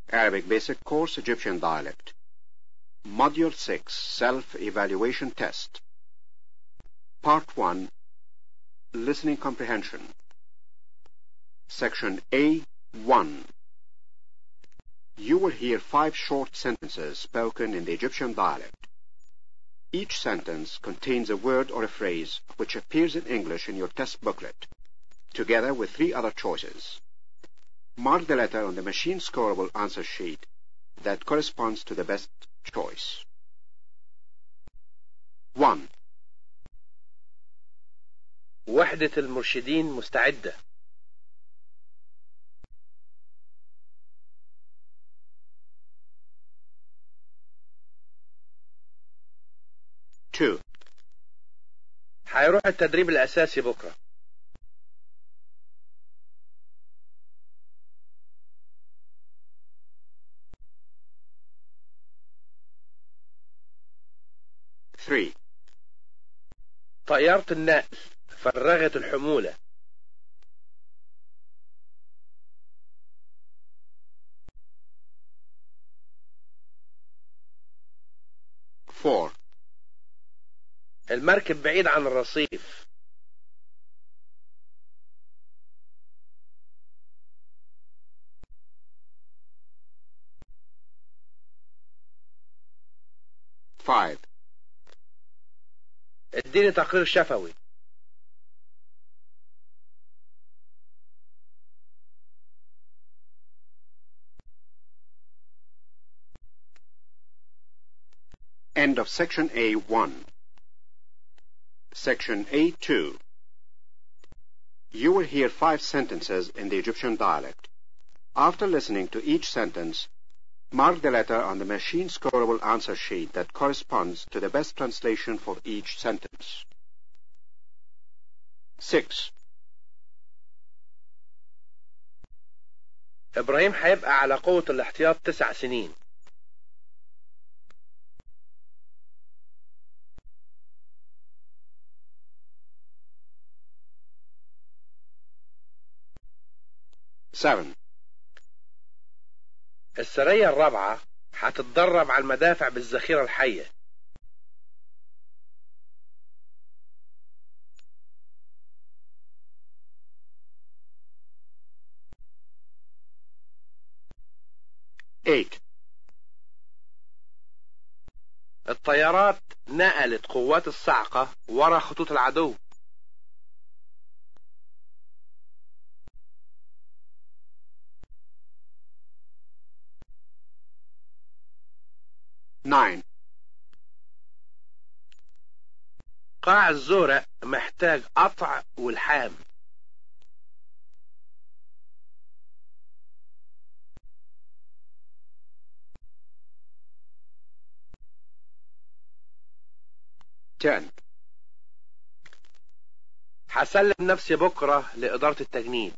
Arabic Basic Course Egyptian Dialect. Module 6 Self-Evaluation Test. Part 1 Listening Comprehension. Section A1 You will hear five short sentences spoken in the Egyptian dialect. Each sentence contains a word or a phrase which appears in English in your test booklet, together with three other choices. Mark the letter on the machine scorable answer sheet that corresponds to the best choice. 1. وحدة المرشدين مستعدة 2. هيروح التدريب الأساسي بكرة 3. طيارة النقل فرغت الحمولة 4. المركب بعيد عن الرصيف 5. اديني تقرير شفوي End of section A1. Section A2. You will hear five sentences in the Egyptian dialect. After listening to each sentence, mark the letter on the machine scorable answer sheet that corresponds to the best translation for each sentence. 6. إبراهيم هيبقى على قوة الاحتياط تسع سنين 7. السرية الرابعة هتتدرب على المدافع بالذخيرة الحية 8. الطيارات نقلت قوات الصاعقة ورا خطوط العدو 9. قاع الزورق محتاج قطع والحام 10. هسلم نفسي بكرة لإدارة التجنيد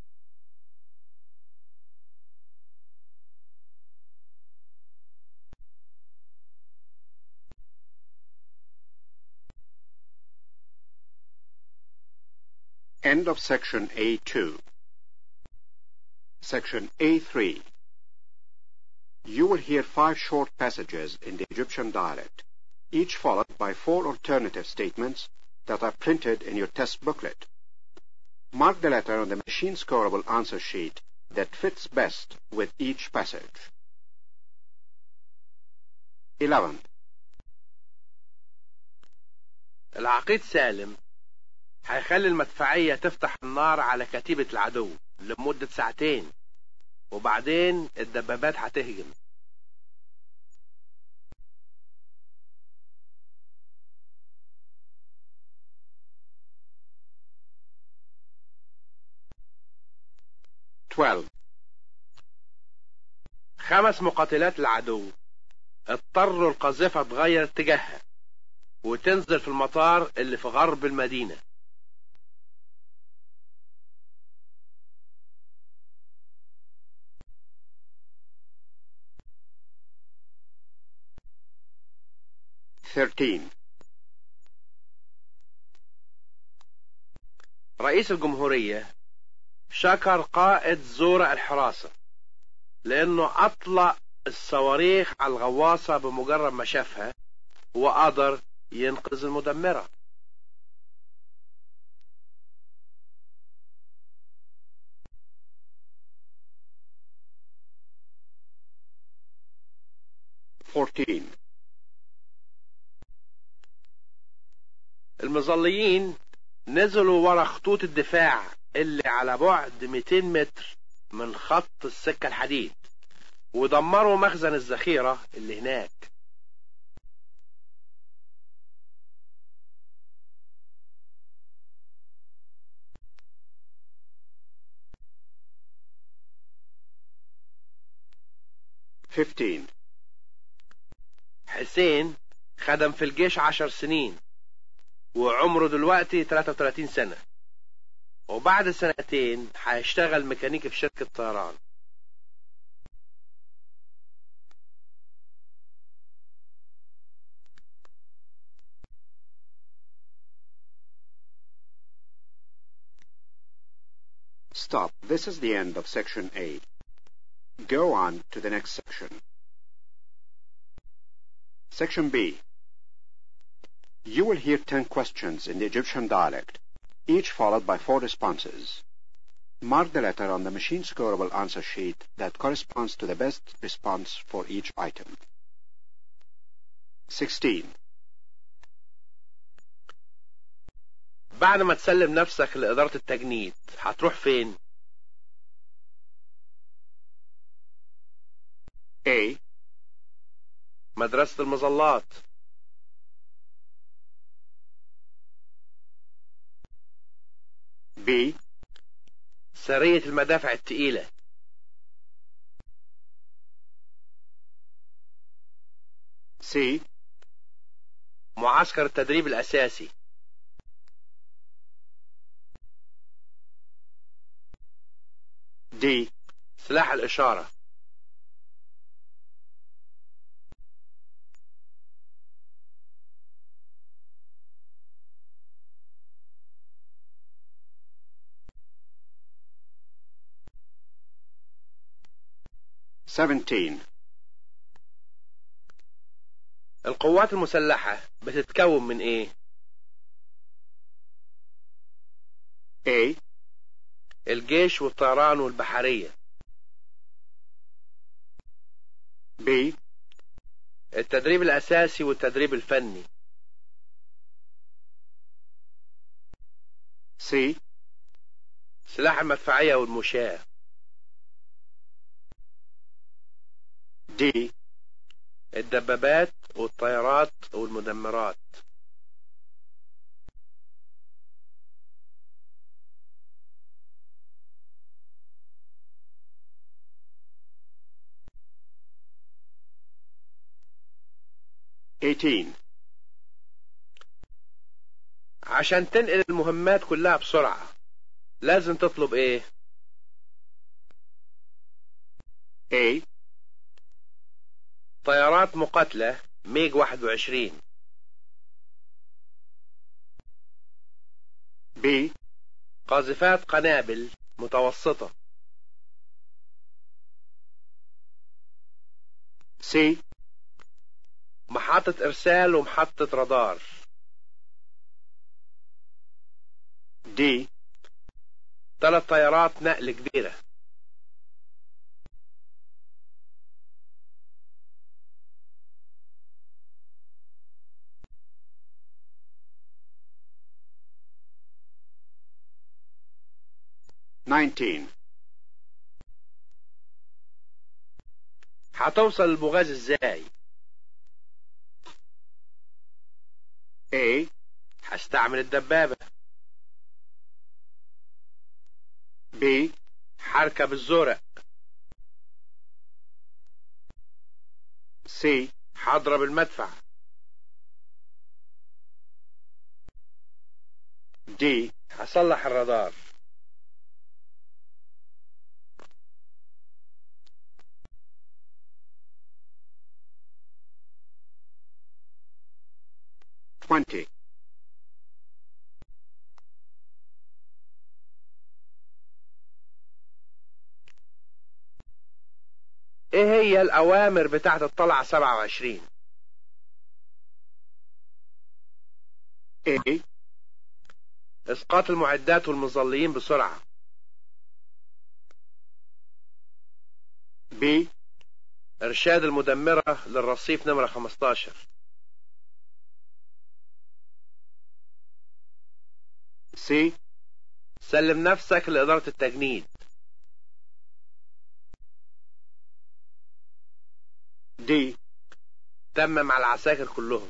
End of section A2. Section A3. You will hear five short passages in the Egyptian dialect, each followed by four alternative statements that are printed in your test booklet. Mark the letter on the machine scorable answer sheet that fits best with each passage. 11. العقيد سالم هيخلي المدفعية تفتح النار على كتيبة العدو لمدة ساعتين وبعدين الدبابات هتهجم خمس مقاتلات العدو اضطروا القاذفة تغير اتجاهها وتنزل في المطار اللي في غرب المدينة 13 رئيس الجمهورية شكر قائد زورق الحراسة لأنه أطلق الصواريخ على الغواصة بمجرد ما شافها وقدر ينقذ المدمرة Fourteen. المظليين نزلوا ورا خطوط الدفاع اللي على بعد 200 متر من خط السكة الحديد ودمروا مخزن الذخيرة اللي هناك Fifteen. حسين خدم في الجيش عشر سنين وعمره دلوقتي 33 سنة وبعد سنتين هيشتغل ميكانيكي في شركة طيران Stop. This is the end of section A. Go on to the next section. Section B. You will hear ten questions in the Egyptian dialect, each followed by four responses. Mark the letter on the machine scoreable answer sheet that corresponds to the best response for each item. 16. بعد ما تسلم نفسك لإدارة التجنيد هتروح فين؟ A. مدرسة المظلات B. سرية المدافع التقيلة C. معسكر التدريب الأساسي D. سلاح الإشارة Seventeen. القوات المسلحة بتتكون من إيه؟ A. الجيش والطيران والبحرية B. التدريب الأساسي والتدريب الفني C. سلاح المدفعية والمشاة D. الدبابات والطيارات والمدمرات Eighteen. عشان تنقل المهمات كلها بسرعة لازم تطلب ايه A. طيارات مقاتلة ميج 21 B. قاذفات قنابل متوسطة C. محطة إرسال ومحطة رادار D. ثلاث طيارات نقل كبيرة Nineteen. هتوصل البوغاز ازاي A. هستعمل الدبابة B. هركب الزرق C. هضرب المدفع D. هصلح الرادار Twenty. ايه هي الاوامر بتاعت الطلعة 27 A. اسقاط المعدات والمظليين بسرعة B. ارشاد المدمرة للرصيف نمرة 15 C. سلم نفسك لإدارة التجنيد D. تمم على العساكر كلهم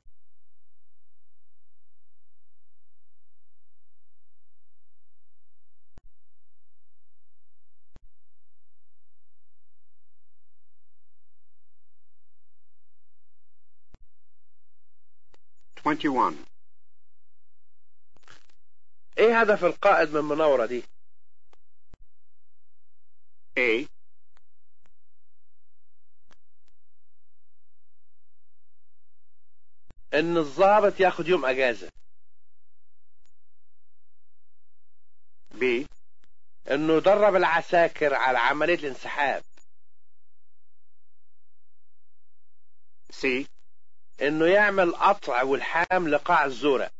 Twenty-one. ايه هدف القائد من المناورة دي A. ان الضابط ياخد يوم اجازة B. انه يدرب العساكر على عملية الانسحاب C. انه يعمل قطع والحام لقاع الزورق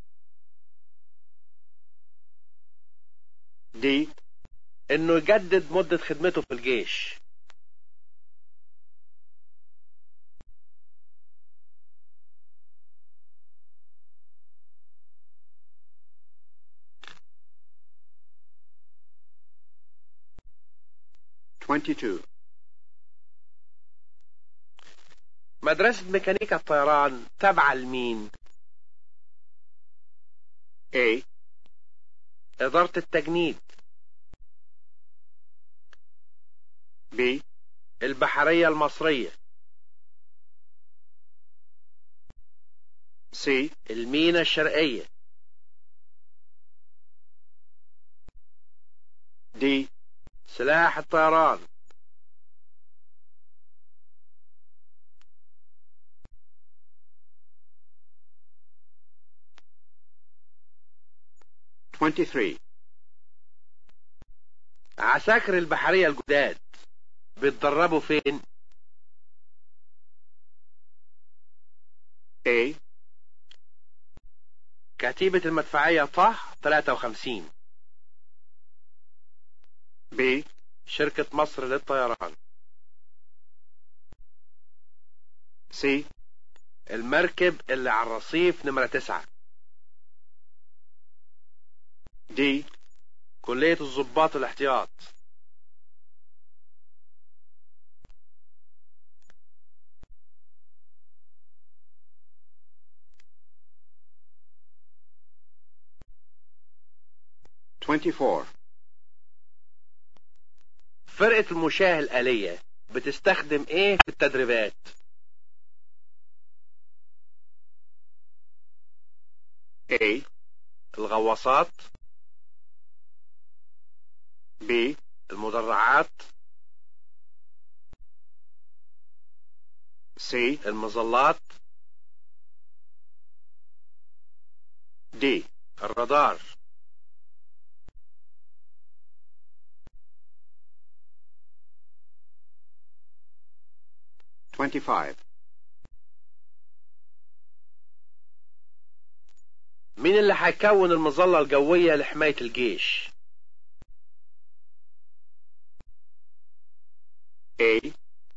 D. انه يجدد مدة خدمته في الجيش Twenty-two. مدرسة ميكانيكا الطيران تابعة لمين A. إدارة التجنيد B. البحرية المصرية C. المينا الشرقية D. سلاح الطيران Twenty-three. عساكر البحرية الجداد بيتدربوا فين A. كتيبة المدفعية طه 53 B. شركة مصر للطيران C. المركب اللي على الرصيف نمرة 9 D. كلية الضباط الاحتياط Twenty-four. فرقة المشاة الآلية بتستخدم ايه في التدريبات A. الغواصات B. المدرعات C. المظلات D. الرادار Twenty-five. مين اللي هيكون المظلة الجوية لحماية الجيش A.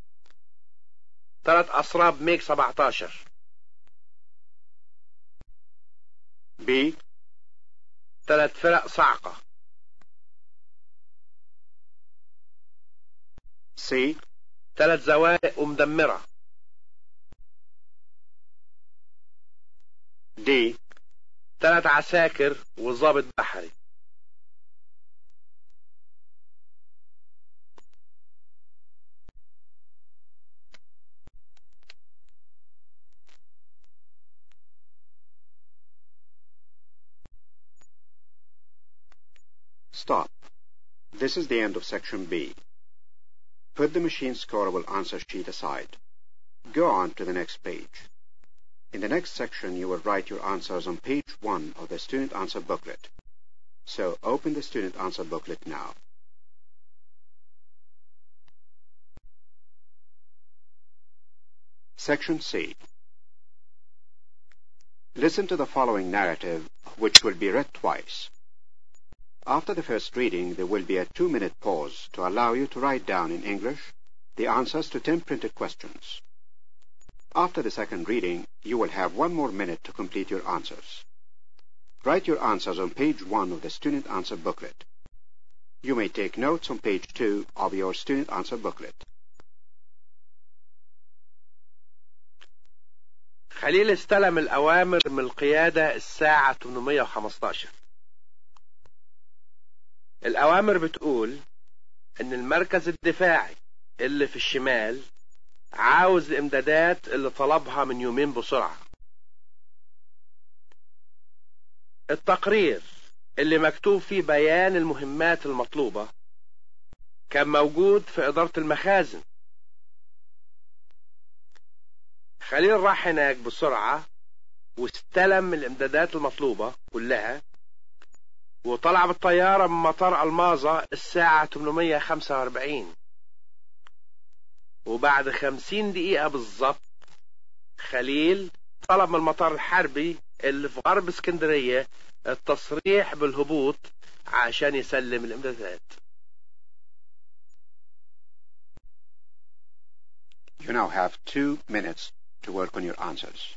ثلاث أسراب ميج 17 B. ثلاث فرق صعقة C. ثلاث زوارق ومدمرة D. ثلاث عساكر وضابط بحري Stop. This is the end of section B. Put the machine scoreable answer sheet aside. Go on to the next page. In the next section, you will write your answers on page 1 of the student answer booklet. So open the student answer booklet now. Section C. Listen to the following narrative, which will be read twice. After the first reading, there will be a two-minute pause to allow you to write down in English the answers to ten printed questions. After the second reading, you will have one more minute to complete your answers. Write your answers on page one of the student answer booklet. You may take notes on page two of your student answer booklet. خليل استلم الأوامر من القيادة الساعة 815 الأوامر بتقول إن المركز الدفاعي اللي في الشمال عاوز الإمدادات اللي طلبها من يومين بسرعة التقرير اللي مكتوب فيه بيان المهمات المطلوبة كان موجود في إدارة المخازن خليل راح هناك بسرعة واستلم الإمدادات المطلوبة كلها وطلع بالطيارة من مطار الماظة الساعة 845 وبعد 50 دقيقة بالظبط خليل طلب من المطار الحربي اللي في غرب اسكندرية التصريح بالهبوط عشان يسلم الإمدادات You now have two minutes to work on your answers.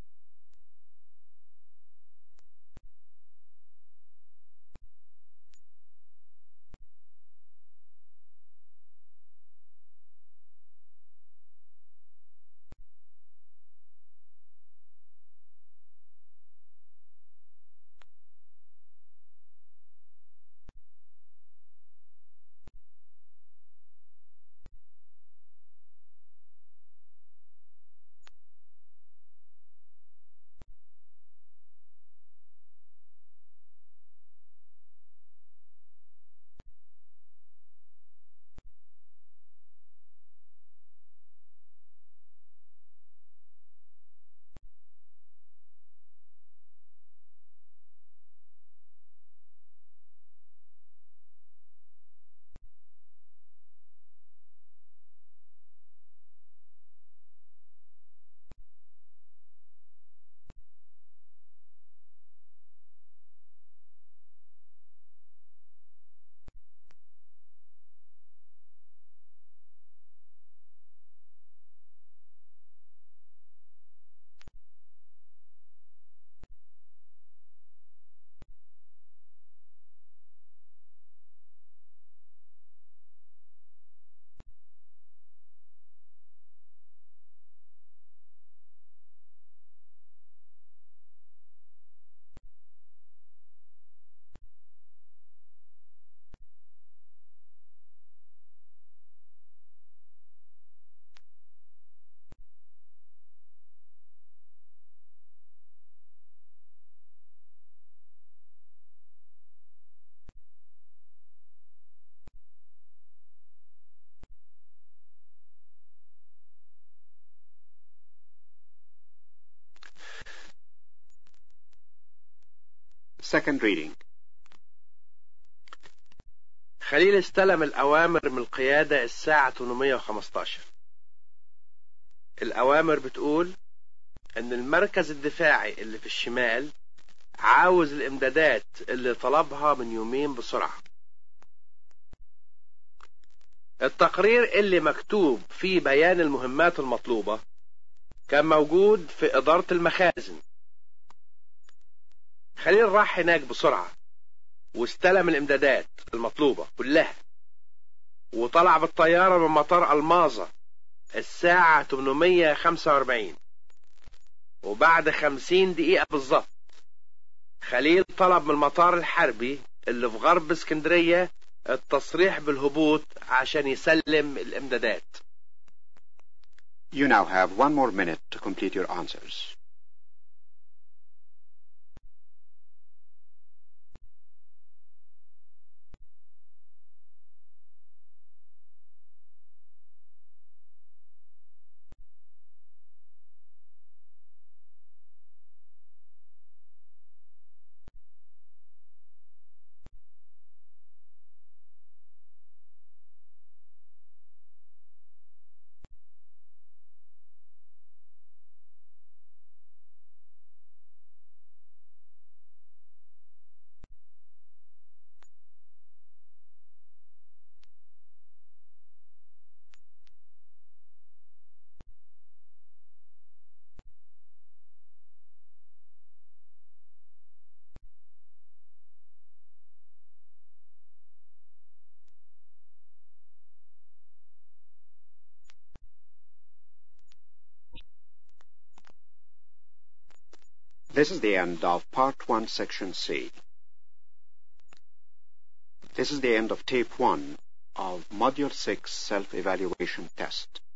Second reading. خليل استلم الأوامر من القيادة الساعة 815 الأوامر بتقول إن المركز الدفاعي اللي في الشمال عاوز الإمدادات اللي طلبها من يومين بسرعة التقرير اللي مكتوب فيه بيان المهمات المطلوبة كان موجود في إدارة المخازن خليل راح هناك بسرعة واستلم الإمدادات المطلوبة كلها وطلع بالطيارة من مطار الماظة الساعة 845 وبعد 50 دقيقة بالظبط خليل طلب من المطار الحربي اللي في غرب اسكندرية التصريح بالهبوط عشان يسلم الإمدادات You now have one more minute to complete your answers. This is the end of Part 1, Section C. This is the end of Tape 1 of Module 6 Self-Evaluation Test.